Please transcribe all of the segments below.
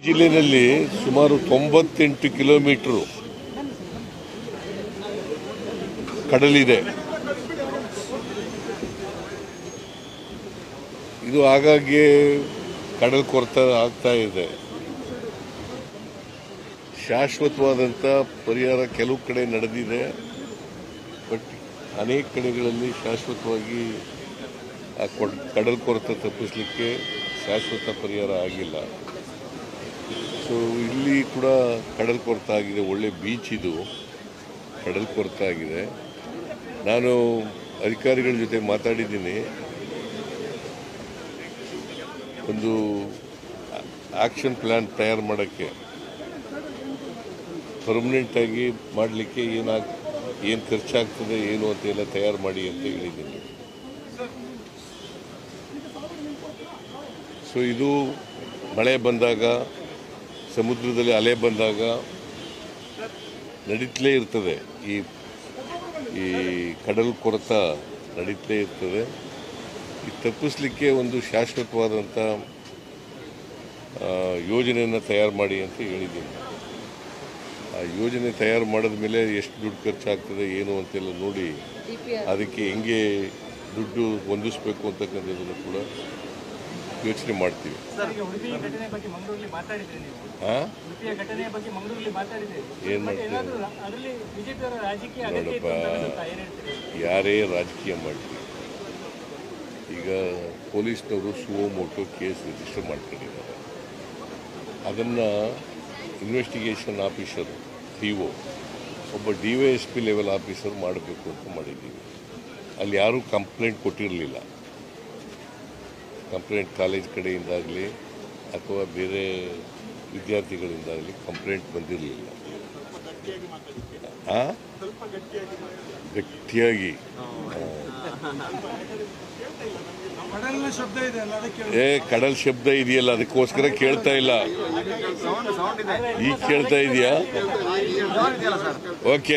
ಜಿಲ್ಲೆಯಲ್ಲಿ ಸುಮಾರು ತೊಂಬತ್ತೆಂಟು ಕಿಲೋಮೀಟರ್ ಕಡಲಿದೆ ಇದು ಆಗಾಗ್ಗೆ ಕಡಲ್ ಕೊರತ ಆಗ್ತಾ ಇದೆ ಶಾಶ್ವತವಾದಂಥ ಪರಿಹಾರ ಕೆಲವು ಕಡೆ ನಡೆದಿದೆ ಬಟ್ ಅನೇಕ ಕಡೆಗಳಲ್ಲಿ ಶಾಶ್ವತವಾಗಿ ಆ ಕೊಡ್- ಕಡಲ್ ಕೊರತ ತಪ್ಪಿಸಲಿಕ್ಕೆ ಶಾಶ್ವತ ಪರಿಹಾರ ಆಗಿಲ್ಲ ಸೊ ಇಲ್ಲಿ ಕೂಡ ಕಡಲ್ ಕೊರತ ಆಗಿದೆ ಒಳ್ಳೆ ಬೀಚ್ ಇದು ಕಡಲ್ ಕೊರತ ಆಗಿದೆ ನಾನು ಅಧಿಕಾರಿಗಳ ಜೊತೆ ಮಾತಾಡಿದ್ದೀನಿ ಒಂದು ಆಕ್ಷನ್ ಪ್ಲ್ಯಾನ್ ತಯಾರು ಮಾಡೋಕ್ಕೆ ಪರ್ಮನೆಂಟಾಗಿ ಮಾಡಲಿಕ್ಕೆ ಏನಾಗ ಏನು ಖರ್ಚಾಗ್ತದೆ ಏನು ಅಂತ ಎಲ್ಲ ತಯಾರು ಮಾಡಿ ಅಂತ ಹೇಳಿದ್ದೀನಿ ಸೊ ಇದು ಮಳೆ ಬಂದಾಗ ಸಮುದ್ರದಲ್ಲಿ ಅಲೆ ಬಂದಾಗ ನಡೀತಲೇ ಇರ್ತದೆ ಈ ಈ ಕಡಲ್ ಕೊರತ ನಡೀತಲೇ ಇರ್ತದೆ ಇದು ತಪ್ಪಿಸ್ಲಿಕ್ಕೆ ಒಂದು ಶಾಶ್ವತವಾದಂಥ ಆ, ಯೋಜನೆಯನ್ನು ತಯಾರು ಮಾಡಿ ಅಂತ ಹೇಳಿದ್ದೀನಿ ಆ ಯೋಜನೆ ತಯಾರು ಮಾಡಿದ ಮೇಲೆ ಎಷ್ಟು ದುಡ್ಡು ಖರ್ಚಾಗ್ತದೆ ಏನು ಅಂತೆಲ್ಲ ನೋಡಿ ಅದಕ್ಕೆ ಹೆಂಗೆ ದುಡ್ಡು ಹೊಂದಿಸ್ಬೇಕು ಅಂತಕ್ಕಂಥದ್ದನ್ನು ಕೂಡ ಯೋಚನೆ ಮಾಡ್ತೀವಿ ಈಗ ಉಡುಪಿ ಘಟನೆ ಬಗ್ಗೆ ಮಂಗಳೂರಲ್ಲಿ ಮಾತಾಡಿದ್ರಿ ನೀವು ಹಾಂ ಉಡುಪಿಯ ಘಟನೆಯ ಬಗ್ಗೆ ಮಂಗಳೂರಲ್ಲಿ ಮಾತಾಡಿದ್ರಿ ಏನು ಬಟ್ ಮಾಡ್ತೀವಿ ಏನಾದರೂ ಅದರಲ್ಲಿ ಬಿಜೆಪಿಯವರ ರಾಜಕೀಯ ಅಗತ್ಯ ಇತ್ತು ಅಂತ ಅನ್ಸುತ್ತಾ? ಏನ್ ಹೇಳ್ತೀರಿ ಯಾರೇ ರಾಜಕೀಯ ಮಾಡಲಿ ಈಗ ಪೊಲೀಸ್ನವರು ಸುವೋಮೋಟೋ ಕೇಸ್ ರಿಜಿಸ್ಟರ್ ಮಾಡ್ಕೊಂಡಿದ್ದಾರೆ ಅದನ್ನು ಇನ್ವೆಸ್ಟಿಗೇಷನ್ ಆಫೀಸರ್ ಡಿ ಒ ಒಬ್ಬ D Y S P level officer ಮಾಡಬೇಕು ಅಂತ ಮಾಡಿದ್ದೀವಿ ಅಲ್ಲಿ ಯಾರೂ ಕಂಪ್ಲೇಂಟ್ ಕೊಟ್ಟಿರಲಿಲ್ಲ ಕಂಪ್ಲೇಂಟ್ ಕಾಲೇಜ್ ಕಡೆಯಿಂದಾಗಲಿ ಅಥವಾ ಬೇರೆ ವಿದ್ಯಾರ್ಥಿಗಳಿಂದಾಗಲಿ ಕಂಪ್ಲೇಂಟ್ ಬಂದಿರಲಿಲ್ಲ ಆ ಗಟ್ಟಿಯಾಗಿ ಕಡಲಿನ ಶಬ್ದ ಇದೆ ಅಲ್ಲ ಅದಕ್ಕೆ ಏ ಕಡಲ್ ಶಬ್ದ ಇದೆಯಲ್ಲ ಅದಕ್ಕೋಸ್ಕರ ಕೇಳ್ತಾ ಇಲ್ಲ ಈಗ ಕೇಳ್ತಾ ಇದೆಯಾ ಓಕೆ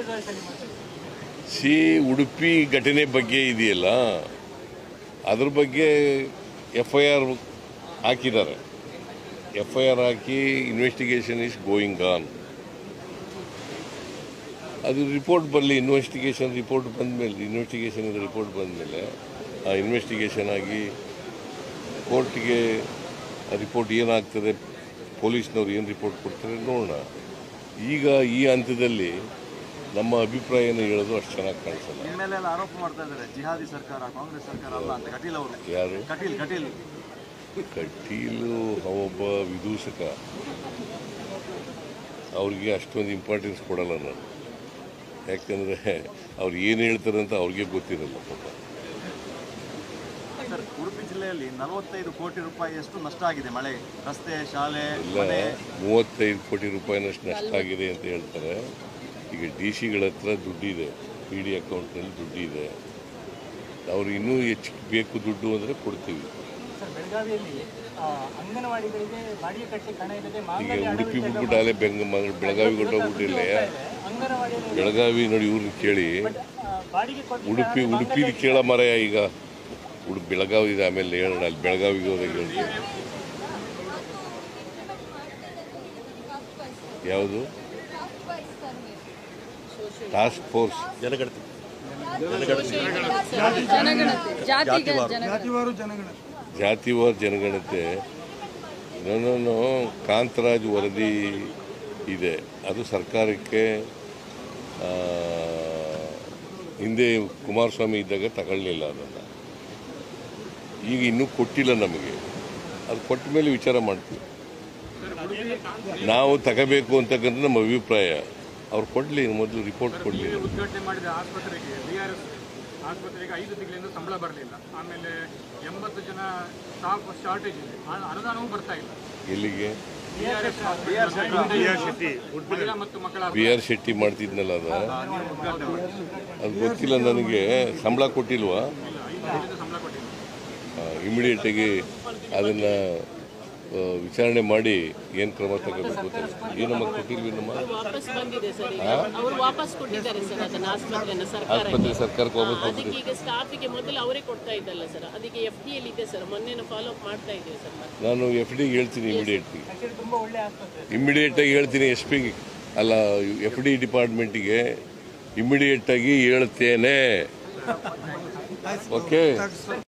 ಸಿ ಉಡುಪಿ ಘಟನೆ ಬಗ್ಗೆ ಇದೆಯಲ್ಲ ಅದ್ರ ಬಗ್ಗೆ ಎಫ್ ಐ ಆರ್ ಹಾಕಿದ್ದಾರೆ ಎಫ್ ಐ ಆರ್ ಹಾಕಿ ಇನ್ವೆಸ್ಟಿಗೇಷನ್ ಇಸ್ ಗೋಯಿಂಗ್ ಆನ್ ಅದು ರಿಪೋರ್ಟ್ ಬರಲಿ ಇನ್ವೆಸ್ಟಿಗೇಷನ್ ರಿಪೋರ್ಟ್ ಬಂದಮೇಲೆ ಇನ್ವೆಸ್ಟಿಗೇಷನ್ ರಿಪೋರ್ಟ್ ಬಂದಮೇಲೆ ಆ ಇನ್ವೆಸ್ಟಿಗೇಷನ್ ಆಗಿ ಕೋರ್ಟ್ಗೆ ರಿಪೋರ್ಟ್ ಏನಾಗ್ತದೆ ಪೊಲೀಸ್ನವ್ರು ಏನು ರಿಪೋರ್ಟ್ ಕೊಡ್ತಾರೆ ನೋಡೋಣ ಈಗ ಈ ಹಂತದಲ್ಲಿ ನಮ್ಮ ಅಭಿಪ್ರಾಯನ ಹೇಳೋದು ಅಷ್ಟು ಚೆನ್ನಾಗಿ ಕಾಣಿಸಲ್ಲ ನಿಮ್ಮೇಲೆಲ್ಲ ಆರೋಪ ಮಾಡ್ತಾ ಇದ್ದಾರೆ ಜಿಹಾದಿ ಸರ್ಕಾರ ಕಾಂಗ್ರೆಸ್ ಸರ್ಕಾರ ಅಲ್ಲ ಅಂತ ಕಟೀಲ್ ಅವರು ಯಾರು ಕಟೀಲ್ ಕಟೀಲ್ ಕಟೀಲು ಒಬ್ಬ ವಿದೂಷಕ ಅವ್ರಿಗೆ ಅಷ್ಟೊಂದು ಇಂಪಾರ್ಟೆನ್ಸ್ ಕೊಡಲ್ಲ ನಾನು ಯಾಕಂದರೆ ಅವ್ರು ಏನು ಹೇಳ್ತಾರೆ ಅಂತ ಅವ್ರಿಗೆ ಗೊತ್ತಿರಲ್ಲ ಪಾಪ ಸರ್ ಉಡುಪಿ ಜಿಲ್ಲೆಯಲ್ಲಿ ನಲವತ್ತೈದು ಕೋಟಿ ರೂಪಾಯಿಯಷ್ಟು ನಷ್ಟ ಆಗಿದೆ ಮಳೆ ರಸ್ತೆ ಶಾಲೆ ಎಲ್ಲ ಮನೆ ಮೂವತ್ತೈದು ಕೋಟಿ ರೂಪಾಯಿನಷ್ಟು ನಷ್ಟ ಆಗಿದೆ ಅಂತ ಹೇಳ್ತಾರೆ ಈಗ ಡಿ ಸಿಗಳ ಹತ್ರ ದುಡ್ಡಿದೆ ಪಿ ಡಿ ಅಕೌಂಟ್ನಲ್ಲಿ ದುಡ್ಡಿದೆ ಅವ್ರು ಇನ್ನೂ ಹೆಚ್ಚು ಬೇಕು ದುಡ್ಡು ಅಂದರೆ ಕೊಡ್ತೀವಿ ಸರ್ ಬೆಳಗಾವಿಯಲ್ಲಿ ಆ, ಅಂಗನವಾಡಿಗಳಿಗೆ ಬಾಡಿಗೆ ಕಟ್ಟಲಿಕ್ಕೆ ಹಣ ಇಲ್ಲದೆ ಈಗ ಮಾಂಗಲ್ಯ ಉಡುಪಿ ಅಡವಿಟ್ಟು ಎಲ್ಲ ಬಿಟ್ಬಿಟ್ಟು ಅಲ್ಲೇ ಬೆಂಗ ಬೆಳಗಾವಿ ಕೊಟ್ಟೋಗ್ಬಿಟ್ಟಿಲ್ಲ ಅಂಗನವಾಡಿಯಲ್ಲಿ ಬೆಳಗಾವಿ ನೋಡಿ ಇವ್ರನ್ನ ಕೇಳಿ ಆ, ಬಾಡಿಗೆ ಕೊಟ್ಟು ಉಡುಪಿ ಉಡುಪಿಲಿ ಕೇಳ ಮರ ಈಗ ಉಡುಪಿ ಬೆಳಗಾವಿ ಇದೆ ಆಮೇಲೆ ಹೇಳೋಣ ಅಲ್ಲಿ ಬೆಳಗಾವಿಗೆ ಹೋದಾಗ ಹೇಳ್ತೀನಿ ಯಾವುದು ಟಾಸ್ಕ್ ಫೋರ್ಸ್ ಜನಗಣತಿ ಜನಗಣತಿ ಜಾತಿಗೆ ಜನಗಣತಿ ಜಾತಿವಾರು ಜನಗಣತಿ ಜಾತಿವಾರ ಜನಗಣತೆ ನಾನು ಕಾಂತರಾಜ್ ವರದಿ ಇದೆ ಅದು ಸರ್ಕಾರಕ್ಕೆ ಆ, ಹಿಂದೆ ಕುಮಾರಸ್ವಾಮಿ ಇದ್ದಾಗ ತಗೊಳ್ಳಿಲ್ಲ ಅದನ್ನು ಈಗ ಇನ್ನೂ ಕೊಟ್ಟಿಲ್ಲ ನಮಗೆ ಅದು ಕೊಟ್ಟ ಮೇಲೆ ವಿಚಾರ ಮಾಡ್ತೀವಿ ನಾವು ತಗೋಬೇಕು ಅಂತಕ್ಕಂಥ ನಮ್ಮ ಅಭಿಪ್ರಾಯ ಅವ್ರು ಕೊಡಲಿ ಮೊದಲು ರಿಪೋರ್ಟ್ ಕೊಡಲಿ ಉದ್ಘಾಟನೆ ಮಾಡಿದ ಆಸ್ಪತ್ರೆಗೆ ಬಿ ಆರ್ ಎಸ್ ಆಸ್ಪತ್ರೆಗೆ ಐದು ತಿಂಗಳಿಂದ ಸಂಬಳ ಬರಲಿಲ್ಲ ಆಮೇಲೆ ಎಂಬತ್ತು ಜನ ಸ್ಟಾಫ್ ಶಾರ್ಟೇಜ್ ಇದೆ ಆ- ಅನುದಾನವೂ ಬರ್ತಾ ಇಲ್ಲ ಎಲ್ಲಿಗೆ ಬಿ ಆರ್ ಎಸ್ ಮಹಿಳಾ ಮತ್ತು ಮಕ್ಕಳ ಬಿ ಆರ್ ಶೆಟ್ಟಿ ಮಾಡ್ತಿದ್ನಲ್ಲ ಅದು ಅದು ಗೊತ್ತಿಲ್ಲ ನನಗೆ ಸಂಬಳ ಕೊಟ್ಟಿಲ್ವಾ ಸಂಬಳ ಕೊಟ್ಟಿಲ್ಲ ಇಮಿಡಿಯೇಟಾಗಿ ಅದನ್ನು ಆ, ವಿಚಾರಣೆ ಮಾಡಿ ಏನು ಕ್ರಮ ತಗೋಬೇಕು ಅಂತ ಏನಮ್ಮ ಕೊಟ್ಟಿಲ್ವೇನಮ್ಮ ವಾಪಸ್ ಬಂದಿದೆ ಸರ್ ಈಗ ಅವರು ವಾಪಸ್ ಕೊಟ್ಟಿದ್ದಾರೆ ಸರ್ ಅದನ್ನ ಆಸ್ಪತ್ರೆನ ಸರ್ಕಾರ ಆಸ್ಪತ್ರೆ ಸರ್ಕಾರಕ್ಕೆ ವಾಪಸ್ ಅದಕ್ಕೆ ಕೊಟ್ಟಿದೆ ಈಗ ಸ್ಟಾಫಿಗೆ ಮೊದಲು ಅವರೇ ಕೊಡ್ತಾ ಇದ್ದಲ್ಲ ಸರ್ ಅದಕ್ಕೆ ಎಫ್ ಡಿ ಎಲ್ ಇದೆ ಸರ್ ಮೊನ್ನೆ ಫಾಲೋ ಅಪ್ ಮಾಡ್ತಾ ಇದ್ದೀವಿ ಸರ್ ಮತ್ತೆ ನಾನು ಎಫ್ ಡಿಗೆ ಹೇಳ್ತೀನಿ ಇಮಿಡಿಯೇಟ್ಲಿ ಆಕ್ಚುಲಿ ತುಂಬಾ ಒಳ್ಳೆ ಆಸ್ಪತ್ರೆ ಇಮ್ಮಿಡಿಯೇಟಾಗಿ ಹೇಳ್ತೀನಿ ಎಸ್ ಪಿಗೆ ಅಲ್ಲ ಎಫ್ ಡಿ ಡಿಪಾರ್ಟ್ಮೆಂಟಿಗೆ ಇಮ್ಮಿಡಿಯೇಟಾಗಿ ಹೇಳ್ತೇನೆ ಓಕೆ